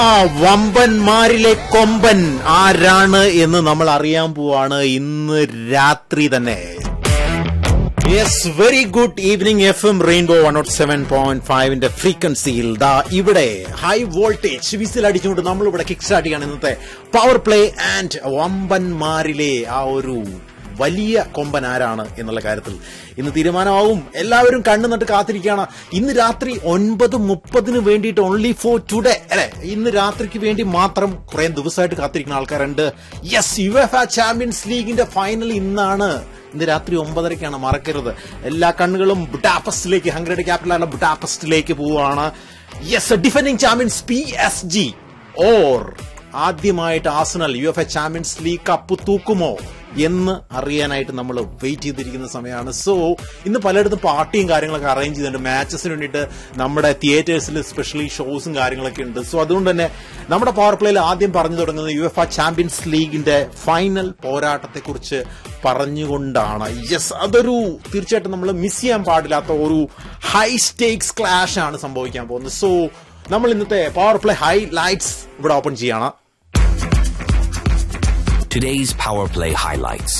ആ വമ്പന്മാരിലെ കൊമ്പൻ ആരാണ് എന്ന് നമ്മൾ അറിയാൻ പോവാണ് ഇന്ന് രാത്രി തന്നെ yes very good evening F M rainbow one nought seven point ഫൈവിന്റെ ഫ്രീക്വൻസിയിൽ ദാ ഇവിടെ ഹൈ വോൾട്ടേജ് വിസിൽ അടിച്ചുകൊണ്ട് നമ്മൾ ഇവിടെ കിക്ക് സ്റ്റാർട്ട് ചെയ്യാണ് ഇന്നത്തെ പവർ പ്ലേ ആൻഡ് വമ്പന്മാരിലെ ആ ഒരു വലിയ കൊമ്പൻ ആരാണ് എന്നുള്ള കാര്യത്തിൽ ഇന്ന് തീരുമാനമാവും എല്ലാവരും കണ്ണു നട്ട് കാത്തിരിക്കുകയാണ് ഇന്ന് രാത്രി ഒൻപത് മുപ്പതിന് വേണ്ടിയിട്ട് ഓൺലി ഫോർ ടുഡേ അല്ലെ ഇന്ന് രാത്രിക്ക് വേണ്ടി മാത്രം കുറെ ദിവസമായിട്ട് കാത്തിരിക്കുന്ന ആൾക്കാരുണ്ട് yes UEFA champions ലീഗിന്റെ ഫൈനൽ ഇന്നാണ് ഇന്ന് രാത്രി ഒമ്പതരയ്ക്കാണ് മറക്കരുത് എല്ലാ കണ്ണുകളും ബുഡാപസ്റ്റിലേക്ക് ഹംഗറിയുടെ ക്യാപിറ്റലായ ബുഡാപസ്റ്റിലേക്ക് പോവുകയാണ് yes defending champions P S G or ആദ്യമായിട്ട് Arsenal UEFA champions league cup തൂക്കുമോ എന്ന് അറിയാനായിട്ട് നമ്മൾ വെയിറ്റ് ചെയ്തിരിക്കുന്ന സമയമാണ് സോ ഇന്ന് പലയിടത്തും പാർട്ടിയും കാര്യങ്ങളൊക്കെ അറേഞ്ച് ചെയ്തിട്ടുണ്ട് മാച്ചസിന് വേണ്ടിയിട്ട് നമ്മുടെ തിയേറ്റേഴ്സിൽ സ്പെഷ്യലി ഷോസും കാര്യങ്ങളൊക്കെ ഉണ്ട് സോ അതുകൊണ്ട് തന്നെ നമ്മുടെ പവർ പ്ലേയിൽ ആദ്യം പറഞ്ഞു തുടങ്ങുന്നത് യു എഫ് ആ ചാമ്പ്യൻസ് ലീഗിന്റെ ഫൈനൽ പോരാട്ടത്തെക്കുറിച്ച് പറഞ്ഞുകൊണ്ടാണ് യെസ് അതൊരു തീർച്ചയായിട്ടും നമ്മൾ മിസ് ചെയ്യാൻ പാടില്ലാത്ത ഒരു ഹൈ സ്റ്റേക്സ് ക്ലാഷ് ആണ് സംഭവിക്കാൻ പോകുന്നത് സോ നമ്മൾ ഇന്നത്തെ പവർ പ്ലേ ഹൈ ലൈറ്റ്സ് ഇവിടെ ഓപ്പൺ ചെയ്യാണ് Today's Power Play highlights.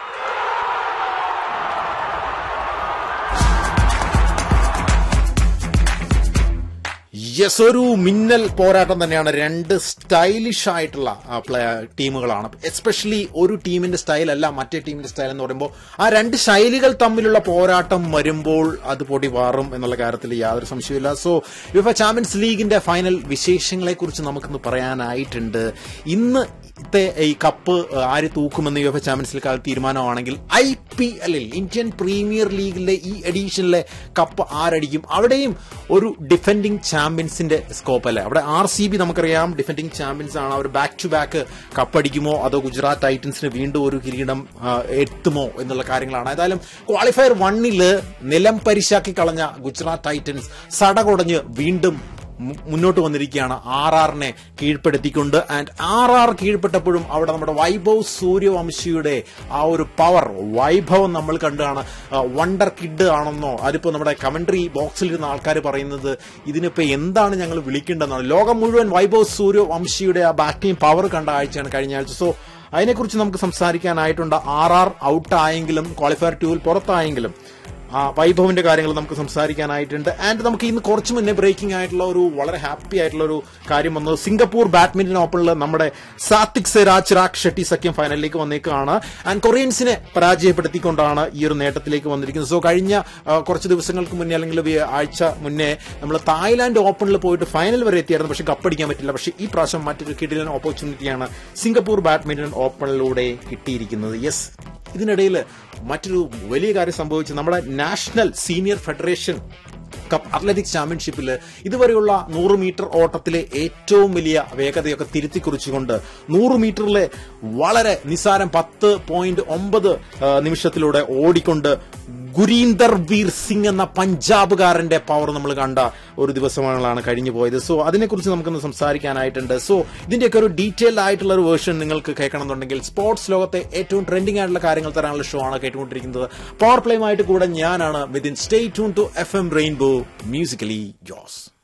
Yes ഒരു മിന്നൽ പോരാട്ടം തന്നെയാണ് രണ്ട് സ്റ്റൈലിഷ് ആയിട്ടുള്ള ആ, പ്ലേ ടീമുകളാണ് എസ്പെഷ്യലി ഒരു ടീമിന്റെ സ്റ്റൈൽ അല്ല മറ്റേ ടീമിന്റെ സ്റ്റൈൽ എന്ന് പറയുമ്പോൾ ആ രണ്ട് ശൈലികൾ തമ്മിലുള്ള പോരാട്ടം വരുമ്പോൾ അത് പൊടി മാറും എന്നുള്ള കാര്യത്തിൽ യാതൊരു സംശയമില്ല സോ യുഫ ചാമ്പ്യൻസ് ലീഗിന്റെ ഫൈനൽ വിശേഷങ്ങളെ കുറിച്ച് നമുക്കിന്ന് പറയാനായിട്ടുണ്ട് ഇന്ന് ത്തെ ഈ കപ്പ് ആര് തൂക്കുമെന്ന് യുഎഫ ചാമ്പ്യൻസ് ലീഗ് തീരുമാനമാണെങ്കിൽ ഐ പി എല്ലിൽ ഇന്ത്യൻ പ്രീമിയർ ലീഗിലെ ഈ എഡീഷനിലെ കപ്പ് ആരടിക്കും അവിടെയും ഒരു ഡിഫൻഡിംഗ് ചാമ്പ്യൻസിന്റെ സ്കോപ്പ് അല്ലേ അവിടെ ആർ സി ബി നമുക്കറിയാം ഡിഫൻഡിംഗ് ചാമ്പ്യൻസ് ആണ് അവർ ബാക്ക് ടു ബാക്ക് കപ്പടിക്കുമോ അതോ ഗുജറാത്ത് ടൈറ്റൻസിന് വീണ്ടും ഒരു കിരീടം ആ, എത്തുമോ എന്നുള്ള കാര്യങ്ങളാണ് ഏതായാലും ക്വാളിഫയർ വണ്ണില് നിലം പരിശാക്കി കളഞ്ഞ ഗുജറാത്ത് ടൈറ്റൻസ് സടകുടഞ്ഞ് വീണ്ടും മു- മുന്നോട്ട് വന്നിരിക്കുകയാണ് ആർ ആറിനെ കീഴ്പ്പെടുത്തിക്കൊണ്ട് ആൻഡ് ആർ ആർ കീഴ്പ്പെട്ടപ്പോഴും അവിടെ നമ്മുടെ വൈഭവ് സൂര്യവംശിയുടെ ആ ഒരു പവർ വൈഭവം നമ്മൾ കണ്ടാണ് വണ്ടർ കിഡ് ആണെന്നോ അതിപ്പോ നമ്മുടെ കമന്ററി ബോക്സിലിരുന്ന ആൾക്കാർ പറയുന്നത് ഇതിനിപ്പോ എന്താണ് ഞങ്ങൾ വിളിക്കേണ്ടതെന്നാണ് ലോകം മുഴുവൻ വൈഭവ് സൂര്യവംശിയുടെ ആ ബാറ്റിംഗ് പവർ കണ്ട ആഴ്ചയാണ് കഴിഞ്ഞ ആഴ്ച സോ അതിനെക്കുറിച്ച് നമുക്ക് സംസാരിക്കാനായിട്ടുണ്ട് ആർ ആർ ഔട്ടായെങ്കിലും ക്വാളിഫയർ ടൂവിൽ പുറത്തായെങ്കിലും ആ വൈഭവിന്റെ കാര്യങ്ങൾ നമുക്ക് സംസാരിക്കാനായിട്ടുണ്ട് ആൻഡ് നമുക്ക് ഇന്ന് കുറച്ച് മുന്നേ ബ്രേക്കിംഗ് ആയിട്ടുള്ള ഒരു വളരെ ഹാപ്പി ആയിട്ടുള്ള ഒരു കാര്യം വന്നത് സിംഗപ്പൂർ ബാഡ്മിന്റൺ ഓപ്പണിൽ നമ്മുടെ സാത്വിക് സിറാജ് ചിറാഗ് ഷെട്ടി സഖ്യം ഫൈനലിലേക്ക് വന്നേക്കാണ് ആൻഡ് കൊറിയൻസിനെ പരാജയപ്പെടുത്തിക്കൊണ്ടാണ് ഈ ഒരു നേട്ടത്തിലേക്ക് വന്നിരിക്കുന്നത് സോ കഴിഞ്ഞ ആ, കുറച്ച് ദിവസങ്ങൾക്ക് മുന്നേ അല്ലെങ്കിൽ ഒരു ആഴ്ച മുന്നേ നമ്മൾ തായ്ലാന്റ് ഓപ്പണിൽ പോയിട്ട് ഫൈനൽ വരെ എത്തിയായിരുന്നു പക്ഷെ കപ്പടിക്കാൻ പറ്റില്ല പക്ഷെ ഈ പ്രാവശ്യം മറ്റൊരു കിടിലൻ ഓപ്പർച്യൂണിറ്റിയാണ് സിംഗപ്പൂർ ബാഡ്മിന്റൺ ഓപ്പണിലൂടെ കിട്ടിയിരിക്കുന്നത് യെസ് ഇതിനിടയിൽ മറ്റൊരു വലിയ കാര്യം സംഭവിച്ചു നമ്മുടെ national senior federation cup athletics ചാമ്പ്യൻഷിപ്പിൽ ഇതുവരെയുള്ള നൂറ് മീറ്റർ ഓട്ടത്തിലെ ഏറ്റവും വലിയ വേഗതയൊക്കെ തിരുത്തി കുറിച്ചുകൊണ്ട് നൂറ് മീറ്ററിലെ വളരെ നിസാരം പത്ത് പോയിന്റ് ഒമ്പത് ആ, നിമിഷത്തിലൂടെ ഓടിക്കൊണ്ട് ഗുരീന്ദർ വീർ സിംഗ് എന്ന പഞ്ചാബുകാരന്റെ പവർ നമ്മൾ കണ്ട ഒരു ദിവസങ്ങളാണ് കഴിഞ്ഞു പോയത് സോ അതിനെക്കുറിച്ച് നമുക്കൊന്ന് സംസാരിക്കാനായിട്ടുണ്ട് സോ ഇതിന്റെയൊക്കെ ഒരു ഡീറ്റെയിൽ ആയിട്ടുള്ള ഒരു വേർഷൻ നിങ്ങൾക്ക് കേൾക്കണമെന്നുണ്ടെങ്കിൽ സ്പോർട്സ് ലോകത്തെ ഏറ്റവും ട്രെൻഡിംഗ് ആയിട്ടുള്ള കാര്യങ്ങൾ തരാനുള്ള ഷോ ആണ് കേട്ടുകൊണ്ടിരിക്കുന്നത് പവർ പ്ലേയുമായിട്ട് കൂടെ ഞാനാണ് Vithin stay tune to F M rainbow musically Jose